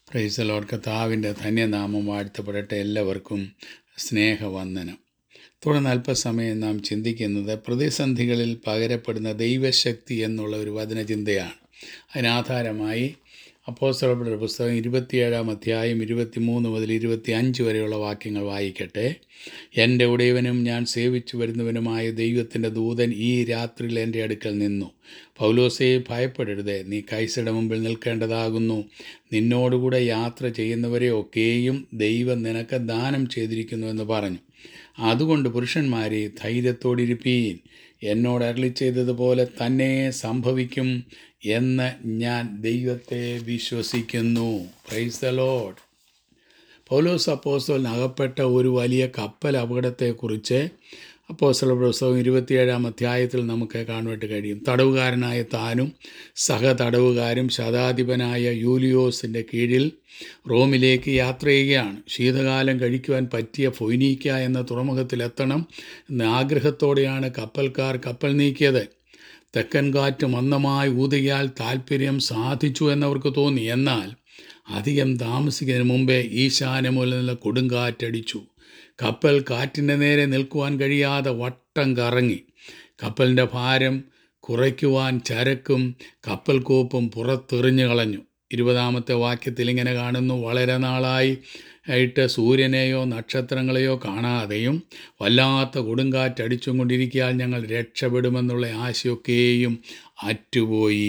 പ്രൈസലോട് കർത്താവിൻ്റെ ധന്യനാമം വാഴ്ത്തപ്പെടട്ടെ എല്ലാവർക്കും സ്നേഹവന്ദനം തുടർന്ന് അല്പസമയം നാം ചിന്തിക്കുന്നത് പ്രതിസന്ധികളിൽ പകരപ്പെടുന്ന ദൈവശക്തി എന്നുള്ള ഒരു വചനചിന്തയാണ് അതിനാധാരമായി അപ്പോസ്തലരുടെ പുസ്തകം ഇരുപത്തിയേഴാം അധ്യായം ഇരുപത്തിമൂന്ന് മുതൽ ഇരുപത്തി അഞ്ച് വരെയുള്ള വാക്യങ്ങൾ വായിക്കട്ടെ എൻ്റെ ഉടയവനും ഞാൻ സേവിച്ചു വരുന്നവനുമായ ദൈവത്തിൻ്റെ ദൂതൻ ഈ രാത്രിയിൽ എൻ്റെ അടുക്കൽ നിന്നു പൗലോസെ ഭയപ്പെടരുത് നീ കൈസയുടെ മുമ്പിൽ നിൽക്കേണ്ടതാകുന്നു നിന്നോടുകൂടെ യാത്ര ചെയ്യുന്നവരെ ഒക്കെയും ദൈവം നിനക്ക് ദാനം ചെയ്തിരിക്കുന്നു എന്ന് പറഞ്ഞു അതുകൊണ്ട് പുരുഷന്മാരെ ധൈര്യത്തോടിരിപ്പീൻ എന്നോട് അരളി ചെയ്തതുപോലെ തന്നെ സംഭവിക്കും എന്ന് ഞാൻ ദൈവത്തെ വിശ്വസിക്കുന്നു പ്രൈസ് ദ ലോഡ് പൗലോസ് അപ്പോസ്തോലിന് അകപ്പെട്ട ഒരു വലിയ കപ്പൽ അപകടത്തെക്കുറിച്ച് അപ്പോസ്തല പുസ്തകം ഇരുപത്തിയേഴാം അധ്യായത്തിൽ നമുക്ക് കാണുവാനായിട്ട് കഴിയും തടവുകാരനായ താനും സഹതടവുകാരും ശതാധിപനായ യൂലിയോസിൻ്റെ കീഴിൽ റോമിലേക്ക് യാത്ര ചെയ്യുകയാണ് ശീതകാലം കഴിക്കുവാൻ പറ്റിയ ഫൊയ്നീക്ക എന്ന തുറമുഖത്തിലെത്തണം എന്ന ആഗ്രഹത്തോടെയാണ് കപ്പൽക്കാർ കപ്പൽ നീക്കിയത് തെക്കൻ കാറ്റ് മന്ദമായി ഊതിയാൽ താൽപ്പര്യം സാധിച്ചു എന്നവർക്ക് തോന്നി എന്നാൽ അധികം താമസിക്കുന്നതിന് മുമ്പേ ഈശാനമുല നിന്ന് കൊടുങ്കാറ്റടിച്ചു കപ്പൽ കാറ്റിൻ്റെ നേരെ നിൽക്കുവാൻ കഴിയാതെ വട്ടം കറങ്ങി കപ്പലിൻ്റെ ഭാരം കുറയ്ക്കുവാൻ ചരക്കും കപ്പൽ കോപ്പും പുറത്തെറിഞ്ഞു കളഞ്ഞു ഇരുപതാമത്തെ വാക്യത്തിൽ ഇങ്ങനെ കാണുന്നു വളരെ നാളായി ആയിട്ട് സൂര്യനെയോ നക്ഷത്രങ്ങളെയോ കാണാതെയും വല്ലാത്ത കൊടുങ്കാറ്റടിച്ചും കൊണ്ടിരിക്കാൻ ഞങ്ങൾ രക്ഷപ്പെടുമെന്നുള്ള ആശയൊക്കെയും അറ്റുപോയി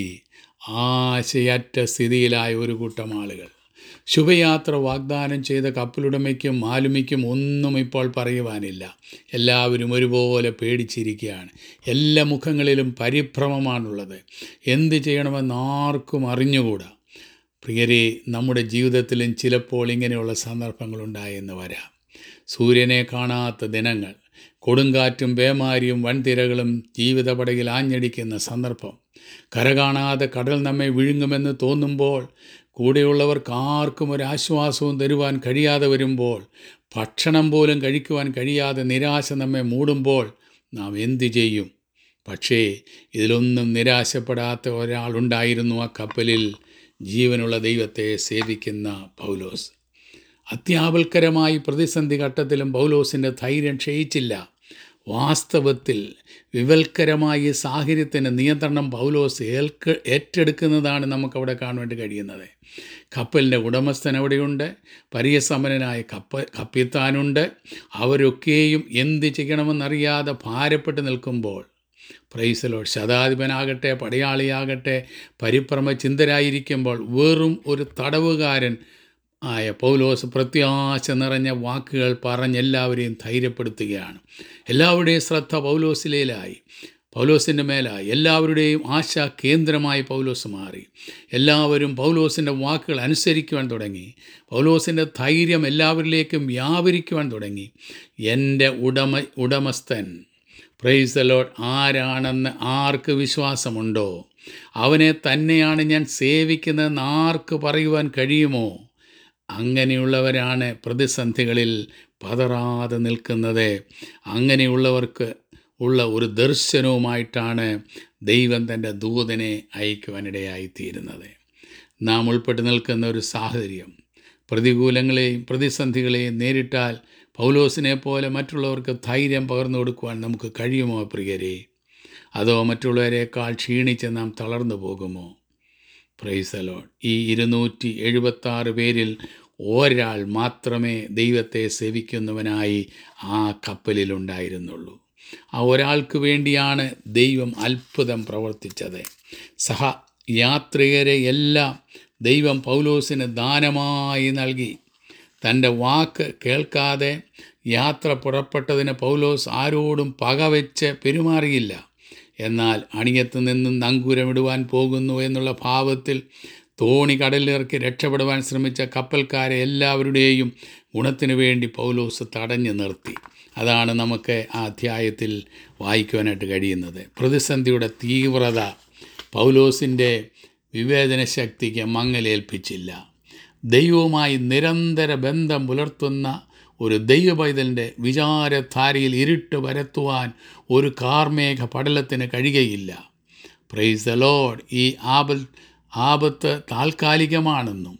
ആശയറ്റ സ്ഥിതിയിലായ ഒരു കൂട്ടം ആളുകൾ ശുഭയാത്ര വാഗ്ദാനം ചെയ്ത കപ്പലുടമയ്ക്കും മാലുമിക്കും ഒന്നും ഇപ്പോൾ പറയുവാനില്ല എല്ലാവരും ഒരുപോലെ പേടിച്ചിരിക്കുകയാണ് എല്ലാ മുഖങ്ങളിലും പരിഭ്രമമാണുള്ളത് എന്ത് ചെയ്യണമെന്ന് ആർക്കും അറിഞ്ഞുകൂടാ പ്രിയരെ നമ്മുടെ ജീവിതത്തിലും ചിലപ്പോൾ ഇങ്ങനെയുള്ള സന്ദർഭങ്ങളുണ്ടായെന്ന് വരാം സൂര്യനെ കാണാത്ത ദിനങ്ങൾ കൊടുങ്കാറ്റും പേമാരിയും വൻതിരകളും ജീവിതപടകിൽ ആഞ്ഞടിക്കുന്ന സന്ദർഭം കര കാണാതെ കടൽ നമ്മെ വിഴുങ്ങുമെന്ന് തോന്നുമ്പോൾ കൂടെയുള്ളവർക്ക് ആർക്കും ഒരു ആശ്വാസവും തരുവാൻ കഴിയാതെ വരുമ്പോൾ ഭക്ഷണം പോലും കഴിക്കുവാൻ കഴിയാതെ നിരാശ നമ്മെ മൂടുമ്പോൾ നാം എന്തു ചെയ്യും പക്ഷേ ഇതിലൊന്നും നിരാശപ്പെടാത്ത ഒരാളുണ്ടായിരുന്നു ആ കപ്പലിൽ ജീവനുള്ള ദൈവത്തെ സേവിക്കുന്ന പൗലോസ് അത്യാവൽക്കരമായി പ്രതിസന്ധി ഘട്ടത്തിലും പൗലോസിൻ്റെ ധൈര്യം ക്ഷയിച്ചില്ല വാസ്തവത്തിൽ വിവൽക്കരമായ സാഹചര്യത്തിന് നിയന്ത്രണം പൗലോസ് ഏൽക്ക് ഏറ്റെടുക്കുന്നതാണ് നമുക്കവിടെ കാണുവാൻ കഴിയുന്നത് കപ്പലിൻ്റെ ഉടമസ്ഥൻ അവിടെയുണ്ട് പരിയസമനായ കപ്പ കപ്പിത്താനുണ്ട് അവരൊക്കെയും എന്ത് ചെയ്യണമെന്നറിയാതെ ഭാരപ്പെട്ട് നിൽക്കുമ്പോൾ പ്രൈസലോ ശതാധിപനാകട്ടെ പടയാളിയാകട്ടെ പരിഭ്രമ ചിന്തരായിരിക്കുമ്പോൾ വെറും ഒരു തടവുകാരൻ ആയ പൗലോസ് പ്രത്യാശ നിറഞ്ഞ വാക്കുകൾ പറഞ്ഞ് എല്ലാവരെയും ധൈര്യപ്പെടുത്തുകയാണ് എല്ലാവരുടെയും ശ്രദ്ധ പൗലോസിലേലായി പൗലോസിൻ്റെ മേലായി എല്ലാവരുടെയും ആശ കേന്ദ്രമായി പൗലോസ് മാറി എല്ലാവരും പൗലോസിൻ്റെ വാക്കുകൾ അനുസരിക്കുവാൻ തുടങ്ങി പൗലോസിൻ്റെ ധൈര്യം എല്ലാവരിലേക്കും വ്യാപരിക്കുവാൻ തുടങ്ങി എൻ്റെ ഉടമ ഉടമസ്ഥൻ പ്രൈസ് ദ ലോഡ് ആരാണെന്ന് ആർക്ക് വിശ്വാസമുണ്ടോ അവനെ തന്നെയാണ് ഞാൻ സേവിക്കുന്നതെന്ന് ആർക്ക് പറയുവാൻ കഴിയുമോ അങ്ങനെയുള്ളവരാണ് പ്രതിസന്ധികളിൽ പതറാതെ നിൽക്കുന്നത് അങ്ങനെയുള്ളവർക്ക് ഉള്ള ഒരു ദർശനവുമായിട്ടാണ് ദൈവം തൻ്റെ ദൂതനെ അയക്കുവാനിടയായിത്തീരുന്നത് നാം ഉൾപ്പെട്ട് നിൽക്കുന്ന ഒരു സാഹചര്യം പ്രതികൂലങ്ങളെയും പ്രതിസന്ധികളെയും നേരിട്ടാൽ പൗലോസിനെ പോലെ മറ്റുള്ളവർക്ക് ധൈര്യം പകർന്നു കൊടുക്കുവാൻ നമുക്ക് കഴിയുമോ പ്രിയരെ അതോ മറ്റുള്ളവരെക്കാൾ ക്ഷീണിച്ച് നാം തളർന്നു പോകുമോ പ്രൈസലോൺ ഈ ഇരുന്നൂറ്റി എഴുപത്താറ് പേരിൽ ഒരാൾ മാത്രമേ ദൈവത്തെ സേവിക്കുന്നവനായി ആ കപ്പലിലുണ്ടായിരുന്നുള്ളൂ ആ ഒരാൾക്ക് വേണ്ടിയാണ് ദൈവം അത്ഭുതം പ്രവർത്തിച്ചത് സഹ യാത്രികരെ എല്ലാം ദൈവം പൗലോസിന് ദാനമായി നൽകി തൻ്റെ വാക്ക് കേൾക്കാതെ യാത്ര പുറപ്പെട്ടതിന് പൗലോസ് ആരോടും പകവെച്ച് പെരുമാറിയില്ല എന്നാൽ അണിയത്ത് നിന്നും നങ്കൂരമിടുവാൻ പോകുന്നു എന്നുള്ള ഭാവത്തിൽ തോണി കടലിറക്കി രക്ഷപ്പെടുവാൻ ശ്രമിച്ച കപ്പൽക്കാരെ എല്ലാവരുടെയും ഗുണത്തിനു വേണ്ടി പൗലോസ് തടഞ്ഞു നിർത്തി അതാണ് നമുക്ക് ആ അധ്യായത്തിൽ വായിക്കുവാനായിട്ട് കഴിയുന്നത് പ്രതിസന്ധിയുടെ തീവ്രത പൗലോസിൻ്റെ വിവേചന ശക്തിക്ക് മങ്ങലേൽപ്പിച്ചില്ല ദൈവവുമായി നിരന്തര ബന്ധം പുലർത്തുന്ന ഒരു ദൈവപൈതലിൻ്റെ വിചാരധാരയിൽ ഇരുട്ട് പരത്തുവാൻ ഒരു കാർമേഘ പടലത്തിന് കഴിയുകയില്ല പ്രൈസ് ദ ലോഡ് ഈ ആപൽ ആപത്ത് താൽക്കാലികമാണെന്നും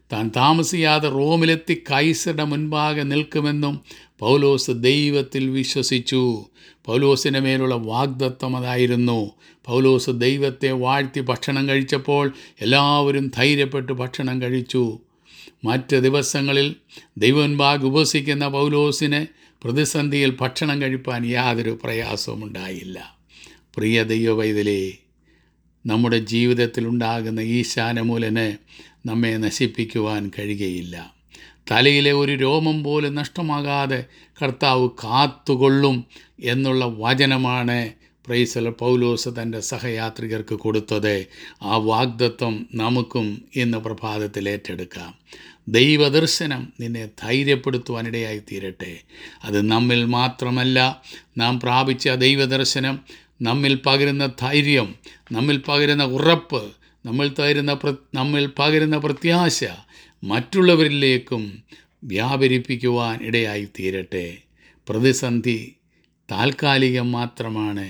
താൻ താമസിയാതെ റോമിലെത്തി കൈസരുടെ മുൻപാകെ നിൽക്കുമെന്നും പൗലോസ് ദൈവത്തിൽ വിശ്വസിച്ചു പൗലോസിൻ്റെ മേലുള്ള വാഗ്ദത്വം അതായിരുന്നു പൗലോസ് ദൈവത്തെ വാഴ്ത്തി ഭക്ഷണം കഴിച്ചപ്പോൾ എല്ലാവരും ധൈര്യപ്പെട്ട് ഭക്ഷണം കഴിച്ചു മറ്റ് ദിവസങ്ങളിൽ ദൈവമുൻപാകെ ഉപസിക്കുന്ന പൗലോസിന് പ്രതിസന്ധിയിൽ ഭക്ഷണം കഴിപ്പാൻ യാതൊരു പ്രയാസവും ഉണ്ടായില്ല പ്രിയ ദൈവവൈതലേ നമ്മുടെ ജീവിതത്തിലുണ്ടാകുന്ന ഈ ശാനമൂലന് നമ്മെ നശിപ്പിക്കുവാൻ കഴിയുകയില്ല തലയിലെ ഒരു രോമം പോലും നഷ്ടമാകാതെ കർത്താവ് കാത്തുകൊള്ളും എന്നുള്ള വചനമാണ് പ്രൈസല പൗലോസ് തൻ്റെ സഹയാത്രികർക്ക് കൊടുത്തത് ആ വാഗ്ദത്വം നമുക്കും ഇന്ന് പ്രഭാതത്തിൽ ഏറ്റെടുക്കാം ദൈവദർശനം നിന്നെ ധൈര്യപ്പെടുത്തുവാനിടയായി തീരട്ടെ അത് നമ്മിൽ മാത്രമല്ല നാം പ്രാപിച്ച ദൈവദർശനം നമ്മിൽ പകരുന്ന ധൈര്യം നമ്മിൽ പകരുന്ന ഉറപ്പ് നമ്മൾ തരുന്ന പ്ര- നമ്മിൽ പകരുന്ന പ്രത്യാശ മറ്റുള്ളവരിലേക്കും വ്യാപരിപ്പിക്കുവാൻ ഇടയായി തീരട്ടെ പ്രതിസന്ധി താൽക്കാലികം മാത്രമാണ്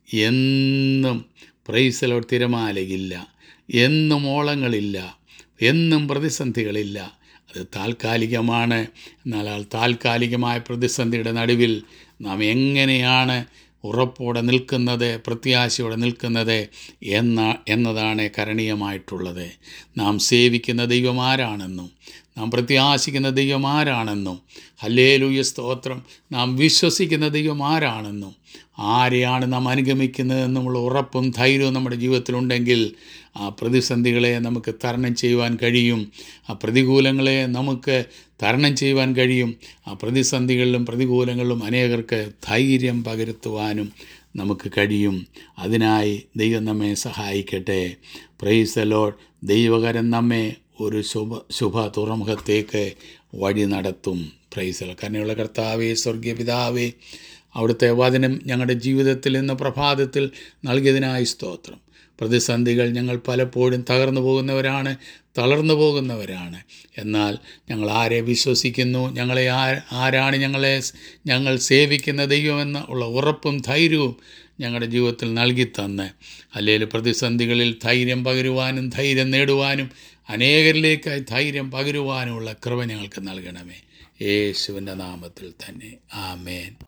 എന്നും പ്രൈസലോ തിരമാലയില്ല എന്നും ഓളങ്ങളില്ല എന്നും പ്രതിസന്ധികളില്ല അത് താൽക്കാലികമാണ് എന്നാൽ ആ താൽക്കാലികമായ പ്രതിസന്ധിയുടെ നടുവിൽ നാം എങ്ങനെയാണ് ഉറപ്പോടെ നിൽക്കുന്നത് പ്രത്യാശയോടെ നിൽക്കുന്നത് എന്ന എന്നതാണ് കരണീയമായിട്ടുള്ളത് നാം സേവിക്കുന്ന ദൈവം ആരാണെന്നും നാം പ്രത്യാശിക്കുന്ന ദൈവം ആരാണെന്നും ഹല്ലേലൂയ സ്തോത്രം നാം വിശ്വസിക്കുന്ന ദൈവം ആരാണെന്നും ആരെയാണ് നാം അനുഗമിക്കുന്നതെന്നുമുള്ള ഉറപ്പും ധൈര്യവും നമ്മുടെ ജീവിതത്തിലുണ്ടെങ്കിൽ ആ പ്രതിസന്ധികളെ നമുക്ക് തരണം ചെയ്യുവാൻ കഴിയും ആ പ്രതികൂലങ്ങളെ നമുക്ക് തരണം ചെയ്യുവാൻ കഴിയും ആ പ്രതിസന്ധികളിലും പ്രതികൂലങ്ങളിലും അനേകർക്ക് ധൈര്യം പകരുത്തുവാനും നമുക്ക് കഴിയും അതിനായി ദൈവം നമ്മെ സഹായിക്കട്ടെ പ്രൈസ് ലോഡ് ദൈവകരൻ നമ്മെ ഒരു ശുഭ ശുഭ തുറമുഖത്തേക്ക് വഴി നടത്തും പ്രൈസൽ കരുണയുള്ള കർത്താവേ സ്വർഗീയ പിതാവേ അവിടുത്തെ വചനം ഞങ്ങളുടെ ജീവിതത്തിൽ ഇന്ന് പ്രഭാതത്തിൽ നൽകിയതിനായി സ്തോത്രം പ്രതിസന്ധികൾ ഞങ്ങൾ പലപ്പോഴും തകർന്നു പോകുന്നവരാണ് തളർന്നു പോകുന്നവരാണ് എന്നാൽ ഞങ്ങൾ ആരെ വിശ്വസിക്കുന്നു ഞങ്ങളെ ആ ആരാണ് ഞങ്ങളെ സ്- ഞങ്ങൾ സേവിക്കുന്ന ദൈവമെന്ന ഉള്ള ഉറപ്പും ധൈര്യവും ഞങ്ങളുടെ ജീവിതത്തിൽ നൽകി തന്ന് അല്ലെങ്കിൽ പ്രതിസന്ധികളിൽ ധൈര്യം പകരുവാനും ധൈര്യം നേടുവാനും അനേകരിലേക്കായി ധൈര്യം പകരുവാനുമുള്ള കൃപ ഞങ്ങൾക്ക് നൽകണമേ യേശുവിൻ്റെ നാമത്തിൽ തന്നെ ആമേൻ